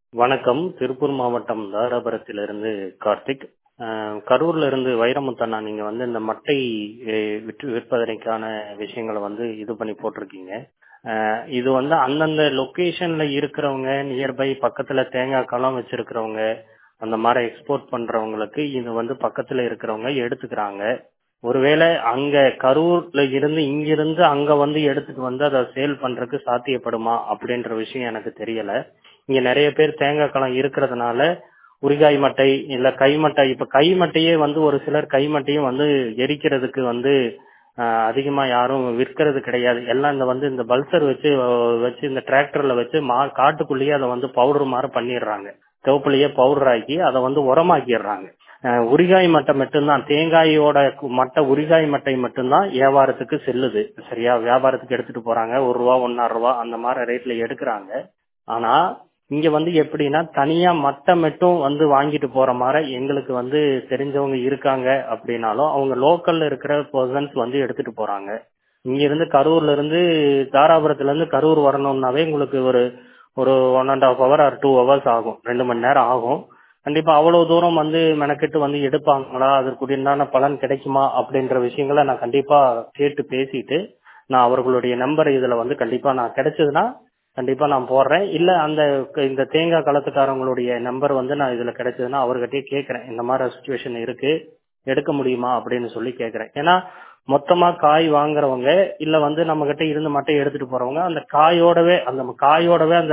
வணக்கம் திருப்பூர் மாவட்டம் தாராபுரத்திலிருந்து கார்த்திக் அஹ், கரூர்ல இருந்து வைரமுத்தண்ணா நீங்க வந்து இந்த மட்டை அஹ், விற்று விற்பதற்கான விஷயங்களை வந்து இது பண்ணி போட்டிருக்கீங்க அஹ், இது வந்து அந்தந்த லொகேஷன்ல இருக்கிறவங்க நியர்பை பக்கத்துல தேங்காய் களம் வச்சிருக்கிறவங்க அந்த மாதிரி எக்ஸ்போர்ட் பண்றவங்களுக்கு இது வந்து பக்கத்துல இருக்கிறவங்க எடுத்துக்கிறாங்க ஒருவேளை அங்க கரூர்ல இருந்து இங்கிருந்து அங்க வந்து எடுத்துட்டு வந்து அதை சேல் பண்றதுக்கு சாத்தியப்படுமா அப்படின்ற விஷயம் எனக்கு தெரியல இங்க நிறைய பேர் தேங்காய் களம் இருக்கிறதுனால உரிகாய் மட்டை இல்ல கைமட்டை இப்ப கைமட்டையே வந்து ஒரு சிலர் கைமட்டையும் வந்து எரிக்கிறதுக்கு வந்து ஆஹ், அதிகமா யாரும் விற்கிறது கிடையாது எல்லாம் இந்த வந்து இந்த பல்சர் வச்சு அஹ், வச்சு இந்த டிராக்டர்ல வச்சு மா காட்டுக்குள்ளேயே அதை வந்து பவுடர் மாதிரி பண்ணிடுறாங்க சிவப்புலயே பவுடர் ஆக்கி அதை வந்து உரமாக்கிடுறாங்க அஹ், உரிகாய் மட்டை மட்டும்தான் தேங்காயோட கு- மட்டை உரிகாய் மட்டை மட்டும்தான் வியாபாரத்துக்கு செல்லுது சரியா வியாபாரத்துக்கு எடுத்துட்டு போறாங்க ஒரு ரூபா ஒன்னரை ரூபா அந்த மாதிரி ரேட்ல எடுக்கிறாங்க ஆனா இங்க வந்து எப்படின்னா தனியா மட்டை மட்டும் வந்து வாங்கிட்டு போற மாதிரி எங்களுக்கு வந்து தெரிஞ்சவங்க இருக்காங்க அப்படின்னாலும் அவங்க லோக்கல்ல இருக்கிற பர்சன்ஸ் வந்து எடுத்துட்டு போறாங்க இங்க இருந்து கரூர்ல இருந்து தாராபுரத்துல இருந்து கரூர் வரணும்னாவே உங்களுக்கு ஒரு ஒரு one and half hour or two hours ஆகும் ரெண்டு மணி நேரம் ஆகும் கண்டிப்பா அவ்வளவு தூரம் வந்து மெனக்கெட்டு வந்து எடுப்பாங்களா அதற்குண்டான பலன் கிடைக்குமா அப்படின்ற விஷயங்களை நான் கண்டிப்பா கேட்டு பேசிட்டு நான் அவர்களுடைய நம்பர் இதுல வந்து கண்டிப்பா நான் கிடைச்சதுன்னா கண்டிப்பா நான் போடுறேன் இல்ல அந்த க- இந்த தேங்காய் களத்துக்காரங்களுடைய நம்பர் வந்து நான் இதுல கிடைச்சதுன்னா அவர்கிட்டயே கேட்கறேன் இந்த மாதிரி சுச்சுவேஷன் இருக்கு எடுக்க முடியுமா அப்படின்னு சொல்லி கேட்கறேன் ஏன்னா மொத்தமா காய் வாங்குறவங்க இல்ல வந்து நம்ம கிட்ட இருந்து மட்டை எடுத்துட்டு போறவங்க அந்த காயோடவே அந்த காயோடவே அந்த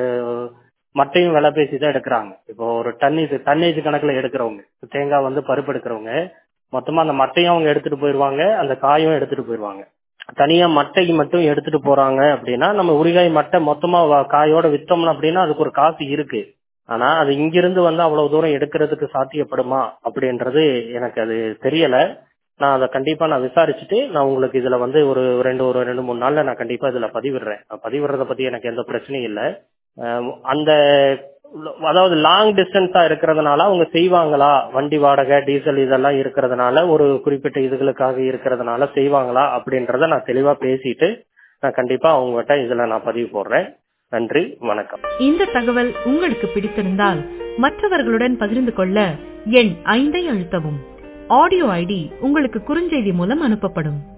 மட்டையும் விலை பேசி தான் எடுக்கிறாங்க இப்போ ஒரு டன்னேஜ் டன்னேஜ் கணக்குல எடுக்கிறவங்க தேங்காய் வந்து பருப்பு எடுக்கிறவங்க மொத்தமா அந்த மட்டையும் அவங்க எடுத்துட்டு போயிருவாங்க அந்த காயும் எடுத்துட்டு போயிருவாங்க தனியா மட்டை மட்டும் எடுத்துட்டு போறாங்க அப்படின்னா நம்ம உரிகாய் மட்டை மொத்தமா வ- காயோட வித்தோம்னா அப்படின்னா அதுக்கு ஒரு காசு இருக்கு ஆனா அது இங்கிருந்து வந்து அவ்வளவு தூரம் எடுக்கிறதுக்கு சாத்தியப்படுமா அப்படின்றது எனக்கு அது தெரியல நான் அதை கண்டிப்பா நான் விசாரிச்சுட்டு நான் உங்களுக்கு இதுல வந்து ஒரு ரெண்டு ஒரு ரெண்டு மூணு நாள்ல நான் கண்டிப்பா இதுல பதிவிடுறேன் நான் பதிவிடுறத பத்தி எனக்கு எந்த பிரச்சனையும் இல்லை அஹ் அந்த அதாவது லாங் டிஸ்டன்ஸா இருக்கிறதுனால அவங்க செய்வாங்களா வண்டி வாடகை டீசல் இதெல்லாம் இருக்கிறதுனால ஒரு குறிப்பிட்ட இதுகளுக்காக இருக்கிறதுனால செய்வாங்களா அப்படின்றத நான் தெளிவா பேசிட்டு நான் கண்டிப்பா அவங்ககிட்ட இதுல நான் பதிவு போடுறேன் நன்றி வணக்கம் இந்த தகவல் உங்களுக்கு பிடித்திருந்தால் மற்றவர்களுடன் பகிர்ந்து கொள்ள எண் ஐந்தை அழுத்தவும் ஆடியோ ஐடி உங்களுக்கு குறுஞ்செய்தி மூலம் அனுப்பப்படும்